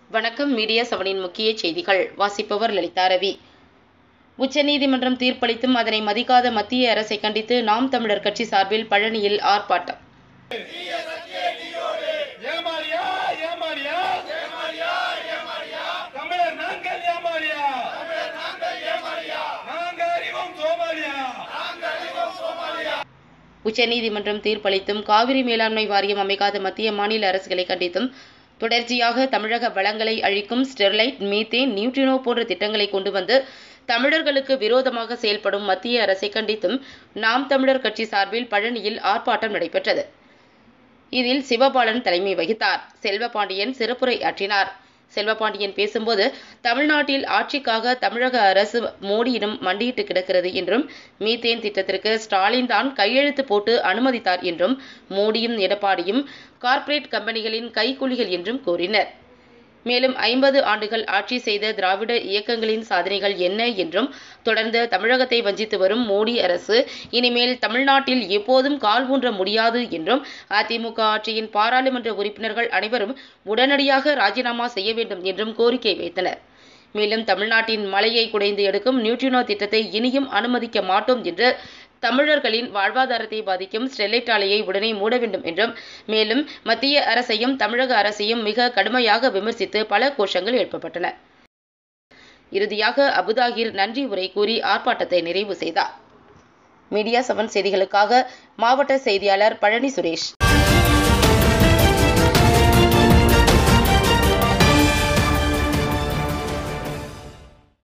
வணக்கம் மீடியா செவனின் முக்கிய செய்திகள் வாசிப்பவர் லலிதா ரவி உச்சநீதிமன்றம் தீர்ப்பளித்தும் அதனை மதிக்காத மத்திய அரசை கண்டித்து நாம் தமிழர் கட்சி சார்பில் பழனியில் ஆர்ப்பாட்டம் ஏமாறியா ஏமாறியா தமிழர் நாங்கள் ஏமாறியா நாங்க அறிவோம் சோமாலியா உச்சநீதிமன்றம் தீர்ப்பளித்தும் காவிரி மேலாண்மை வாரியம் அமைக்காத மத்திய மாநில அரசுகளை கண்டித்தும் தொடர்ச்சியாக தமிழக வளங்களை அழிக்கும் ஸ்டெர்லைட் மீத்தேன் நியூட்ரினோ போன்ற திட்டங்களை கொண்டு வந்து தமிழர்களுக்கு விரோதமாக செயல்படும் மத்திய அரசை கண்டித்தும் நாம் தமிழர் கட்சி சார்பில் பழனியில் ஆர்ப்பாட்டம் நடைபெற்றது இதில் சிவபாலன் தலைமை வகித்தார் செல்வபாண்டியன் சிறப்புரை ஆற்றினார் செல்வபாண்டியன் பேசும்போது தமிழ்நாட்டில் ஆட்சிக்காக தமிழக அரசு மோடியிடம் மண்டியிட்டு கிடக்கிறது என்றும் மீத்தேன் திட்டத்திற்கு ஸ்டாலின் தான் கையெழுத்து போட்டு அனுமதித்தார் என்றும் மோடியும் எடப்பாடியும் கார்ப்பரேட் கம்பெனிகளின் கைக்கூலிகள் என்றும் கூறினர் மேலும் ஐம்பது ஆண்டுகள் ஆட்சி செய்த திராவிட இயக்கங்களின் சாதனைகள் என்ன என்றும் தொடர்ந்து தமிழகத்தை வஞ்சித்து வரும் மோடி அரசு இனிமேல் தமிழ்நாட்டில் எப்போதும் கால் ஊன்ற முடியாது என்றும் அதிமுக ஆட்சியின் பாராளுமன்ற உறுப்பினர்கள் அனைவரும் உடனடியாக ராஜினாமா செய்ய வேண்டும் என்றும் கோரிக்கை வைத்தனர் மேலும் தமிழ்நாட்டின் மலையை குடைந்து எடுக்கும் நியூட்ரினோ திட்டத்தை இனியும் அனுமதிக்க மாட்டோம் என்று தமிழர்களின் வாழ்வாதாரத்தை பாதிக்கும் ஸ்டெர்லைட் ஆலையை உடனே மூட வேண்டும் என்றும் மேலும் மத்திய அரசையும் தமிழக அரசையும் மிக கடுமையாக விமர்சித்து பல கோஷங்கள் எழுப்பப்பட்டன இறுதியாக அபுதாகிர் நன்றி உரை கூறி ஆர்ப்பாட்டத்தை நிறைவு செய்தார் மீடியா செவன் செய்திகளுக்காக மாவட்ட செய்தியாளர் பழனி சுரேஷ்